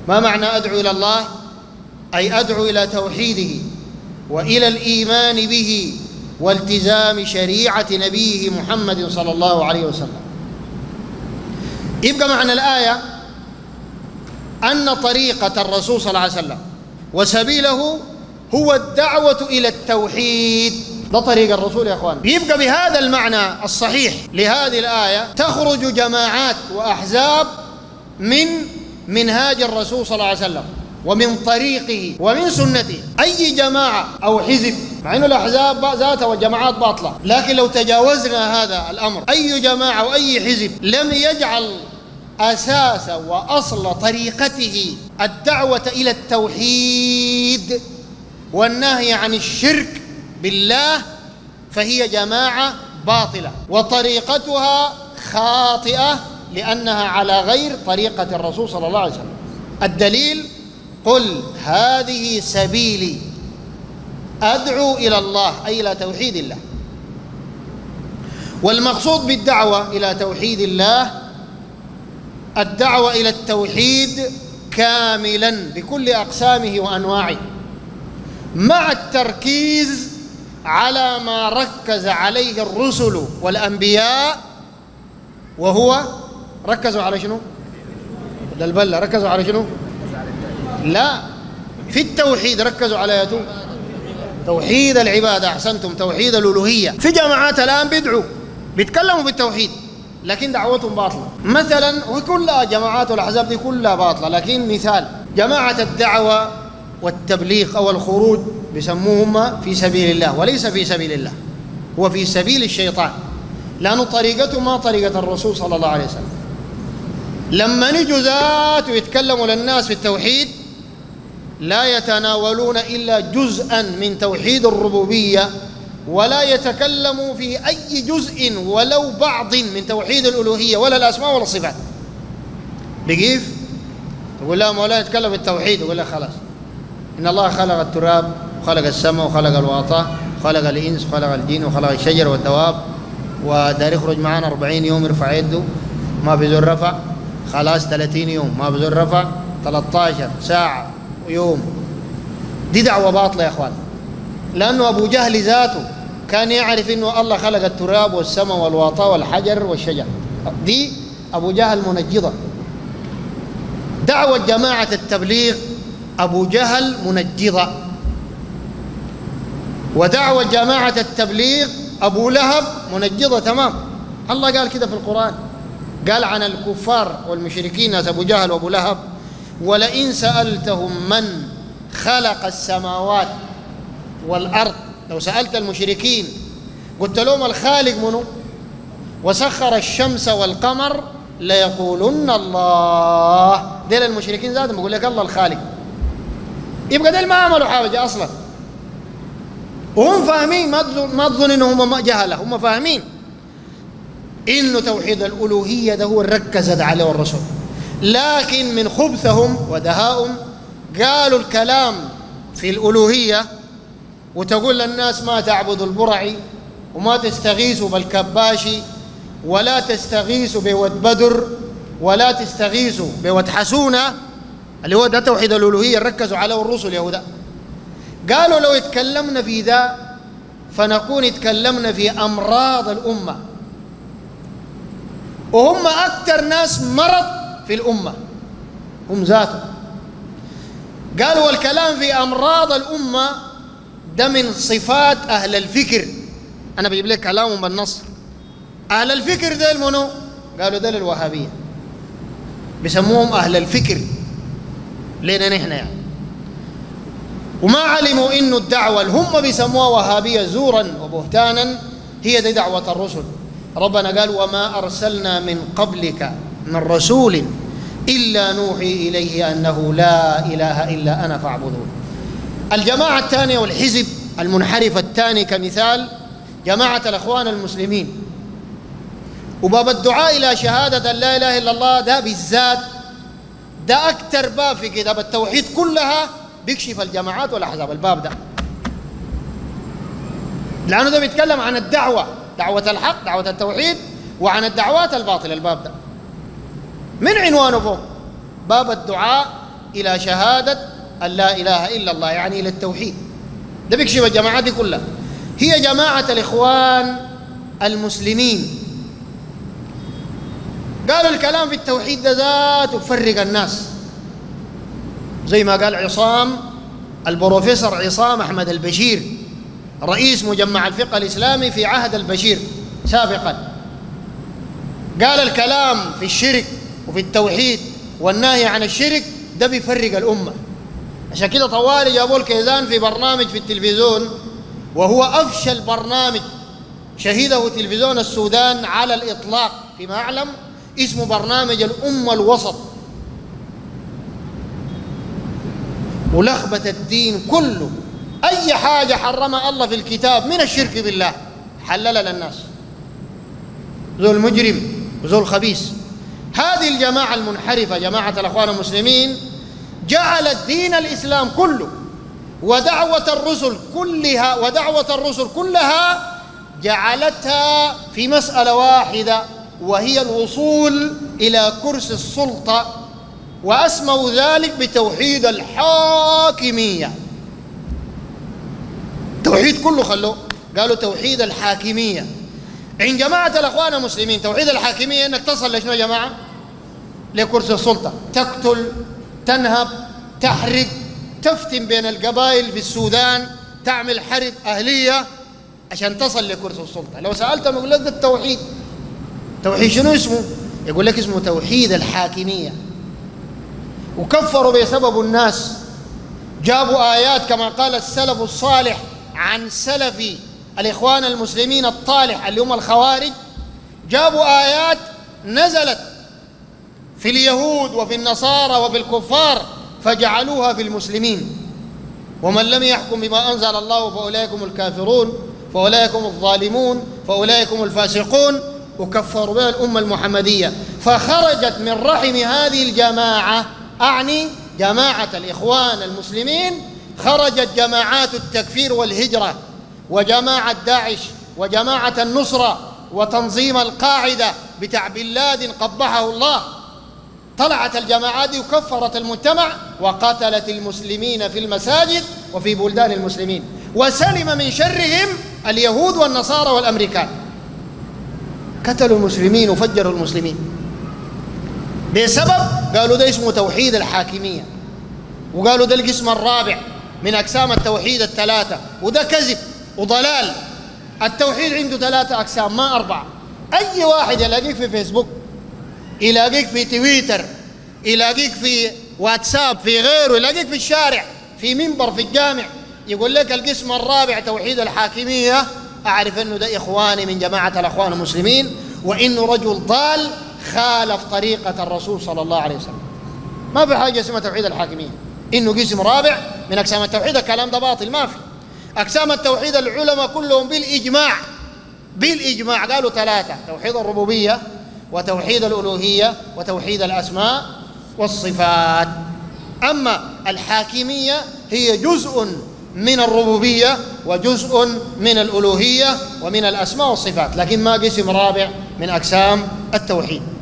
ما معنى أدعو إلى الله أي أدعو إلى توحيده وإلى الإيمان به والتزام شريعة نبيه محمد صلى الله عليه وسلم يبقى معنى الآية أن طريقة الرسول صلى الله عليه وسلم وسبيله هو الدعوة إلى التوحيد ده طريق الرسول يا اخوان يبقى بهذا المعنى الصحيح لهذه الآية تخرج جماعات وأحزاب من منهاج الرسول صلى الله عليه وسلم ومن طريقه ومن سنته أي جماعة أو حزب مع أن الأحزاب ذاتها والجماعات باطلة لكن لو تجاوزنا هذا الأمر أي جماعة أو أي حزب لم يجعل أساس وأصل طريقته الدعوة إلى التوحيد والنهي عن الشرك بالله فهي جماعة باطلة وطريقتها خاطئة لأنها على غير طريقة الرسول صلى الله عليه وسلم الدليل قل هذه سبيلي أدعو إلى الله أي إلى توحيد الله والمقصود بالدعوة إلى توحيد الله الدعوة إلى التوحيد كاملا بكل أقسامه وأنواعه مع التركيز على ما ركز عليه الرسل والأنبياء وهو ركزوا على شنو؟ ده البلة ركزوا على شنو؟ لا في التوحيد ركزوا على يتو توحيد العبادة أحسنتم توحيد الألوهية في جماعات الآن بيدعوا بيتكلموا بالتوحيد لكن دعوتهم باطلة مثلا وكلها جماعات والأحزاب دي كلها باطلة لكن مثال جماعة الدعوة والتبليغ أو الخروج بيسموهم في سبيل الله وليس في سبيل الله هو في سبيل الشيطان لأن طريقته ما طريقة الرسول صلى الله عليه وسلم لما نجوا ذات ويتكلموا للناس في التوحيد لا يتناولون إلا جزءا من توحيد الربوبية ولا يتكلموا في أي جزء ولو بعض من توحيد الألوهية ولا الأسماء ولا الصفات بكيف؟ تقول لا مولانا يتكلم في التوحيد يقول لك خلاص إن الله خلق التراب وخلق السماء وخلق الواطة وخلق الإنس وخلق الجن وخلق الشجر والدواب ودار يخرج معنا 40 يوم يرفع يده ما بيزور رفع خلاص 30 يوم ما بيزور رفع 13 ساعة ويوم دي دعوة باطلة يا اخوان لأنه أبو جهل ذاته كان يعرف أنه الله خلق التراب والسماء والواطة والحجر والشجر دي أبو جهل منجضة دعوة جماعة التبليغ أبو جهل منجضة ودعوة جماعة التبليغ أبو لهب منجضة تمام الله قال كده في القرآن قال عن الكفار والمشركين ناس أبو جهل وأبو لهب ولئن سألتهم من خلق السماوات والأرض لو سألت المشركين قلت لهم الخالق منو وسخر الشمس والقمر ليقولن الله ديل المشركين ذاتهم بقول لك الله الخالق يبقى ديل ما عملوا حاجة أصلا وهم فاهمين ما تظن انهم ما جهله هم فاهمين انه توحيد الالوهيه ده هو ركزت عليه الرسول لكن من خبثهم ودهائهم قالوا الكلام في الالوهيه وتقول للناس ما تعبدوا البرعي وما تستغيثوا بالكباشي ولا تستغيثوا بود بدر ولا تستغيثوا بود حسونه اللي هو ده توحيد الالوهيه ركزوا عليه الرسل يهوذا قالوا لو اتكلمنا في ذا فنكون اتكلمنا في امراض الامه وهم اكثر ناس مرض في الامه هم ذاتهم قالوا الكلام في امراض الامه ده من صفات اهل الفكر انا بجيب لك كلامهم بالنص اهل الفكر ده منو قالوا ده الوهابيه بيسموهم اهل الفكر لنا نحن يعني وما علموا انه الدعوه اللي هم بيسموها وهابيه زورا وبهتانا هي دي دعوه الرسل ربنا قال وما ارسلنا من قبلك من رسول الا نوحي اليه انه لا اله الا انا فاعبدون الجماعه الثانيه والحزب المنحرف الثاني كمثال جماعه الاخوان المسلمين وباب الدعاء الى شهاده ان لا اله الا الله ده بالذات ده اكثر باب في كتاب التوحيد كلها بيكشف الجماعات والاحزاب الباب ده لانه ده بيتكلم عن الدعوه دعوه الحق دعوه التوحيد وعن الدعوات الباطله الباب ده من عنوانه فوق باب الدعاء إلى شهادة أن لا إله إلا الله يعني إلى التوحيد ده بيكشف الجماعات دي كلها هي جماعة الإخوان المسلمين قالوا الكلام في التوحيد ده ذاته بفرق الناس زي ما قال عصام البروفيسور عصام أحمد البشير رئيس مجمع الفقه الإسلامي في عهد البشير سابقا قال الكلام في الشرك وفي التوحيد والنهي عن الشرك ده بيفرق الأمة عشان كده طوالي جابوا الكيزان في برنامج في التلفزيون وهو أفشل برنامج شهده تلفزيون السودان على الإطلاق فيما أعلم اسمه برنامج الأمة الوسط ولخبة الدين كله أي حاجة حرمها الله في الكتاب من الشرك بالله حللها للناس ذو المجرم وذو الخبيث هذه الجماعة المنحرفة جماعة الأخوان المسلمين جعلت دين الإسلام كله ودعوة الرسل كلها ودعوة الرسل كلها جعلتها في مسألة واحدة وهي الوصول إلى كرسي السلطة وأسموا ذلك بتوحيد الحاكمية توحيد كله خلوه قالوا توحيد الحاكمية عند جماعة الأخوان المسلمين توحيد الحاكمية أنك تصل لشنو يا جماعة لكرسي السلطة تقتل تنهب تحرق تفتن بين القبائل في السودان تعمل حرب أهلية عشان تصل لكرسي السلطة لو سألتهم يقول لك ده التوحيد توحيد شنو اسمه يقول لك اسمه توحيد الحاكمية وكفروا بسبب الناس جابوا آيات كما قال السلف الصالح عن سلف الإخوان المسلمين الطالح اللي هم الخوارج جابوا آيات نزلت في اليهود وفي النصارى وفي الكفار فجعلوها في المسلمين ومن لم يحكم بما أنزل الله فأولئك هم الكافرون فأولئك هم الظالمون فأولئك هم الفاسقون وكفروا بها الأمة المحمدية فخرجت من رحم هذه الجماعة أعني جماعة الإخوان المسلمين خرجت جماعات التكفير والهجرة وجماعة داعش وجماعة النصرة وتنظيم القاعدة بتاع بن لادن قبحه الله طلعت الجماعات دي وكفرت المجتمع وقتلت المسلمين في المساجد وفي بلدان المسلمين وسلم من شرهم اليهود والنصارى والامريكان قتلوا المسلمين وفجروا المسلمين بسبب قالوا ده اسمه توحيد الحاكميه وقالوا ده القسم الرابع من اقسام التوحيد الثلاثه وده كذب وضلال التوحيد عنده ثلاثه اقسام ما اربعه اي واحد يلاقيك في فيسبوك يلاقيك في تويتر يلاقيك في واتساب في غيره يلاقيك في الشارع في منبر في الجامع يقول لك القسم الرابع توحيد الحاكمية أعرف أنه ده إخواني من جماعة الأخوان المسلمين وإنه رجل ضال خالف طريقة الرسول صلى الله عليه وسلم ما في حاجة اسمها توحيد الحاكمية إنه قسم رابع من أقسام التوحيد الكلام ده باطل ما في أقسام التوحيد العلماء كلهم بالإجماع بالإجماع قالوا ثلاثة توحيد الربوبية وتوحيد الألوهية وتوحيد الأسماء والصفات أما الحاكمية هي جزء من الربوبية وجزء من الألوهية ومن الأسماء والصفات لكن ما قسم رابع من أقسام التوحيد